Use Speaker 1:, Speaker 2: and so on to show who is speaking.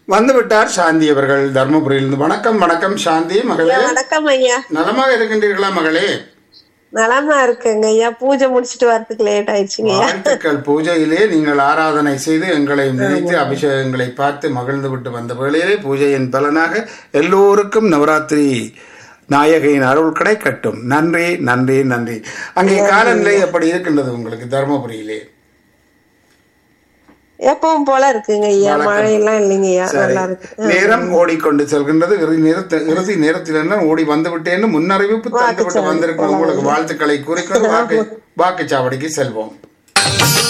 Speaker 1: வந்து விட்டார் சாந்தி அவர்கள் தர்மபுரியிலிருந்து வணக்கம் வணக்கம் சாந்தி மகளே
Speaker 2: ஐயா வணக்கம் ஐயா
Speaker 1: நலமாக இருக்கின்றீர்களா மகளே
Speaker 2: நலமா இருக்குங்க ஐயா பூஜை முடிச்சிட்டு வரதுக்கு லேட் ஆயிடுச்சுங்க ஐயா
Speaker 1: வாழ்த்துக்கள் பூஜையிலே நீங்கள் ஆராதனை செய்து எங்களை நினைத்து அபிஷேகங்களை பார்த்து மகிழ்ந்து விட்டு வந்த வேளையிலே பூஜையின் பலனாக எல்லோருக்கும் நவராத்திரி நாயகியின் அருள் கிடைக்கட்டும் நன்றி நன்றி நன்றி அங்கே காலநிலை எப்படி இருக்கின்றது உங்களுக்கு தர்மபுரியிலே
Speaker 2: எப்பவும் போல இருக்குங்க ஐயா மழை எல்லாம் இல்லைங்க ஐயா
Speaker 1: சரி.
Speaker 2: நல்லா இருக்கு
Speaker 1: நேரம் ஓடிக்கொண்டு செல்கின்றது இறுதி நேரத்து இறுதி நேரத்தில் ஓடி வந்து விட்டேன்னு முன்னறிவிப்பு தந்துவிட்டு வந்திருக்கிற உங்களுக்கு வாழ்த்துக்களை கூறிக்கொண்டு வாக்கு வாக்குச்சாவடிக்கு செல்வோம்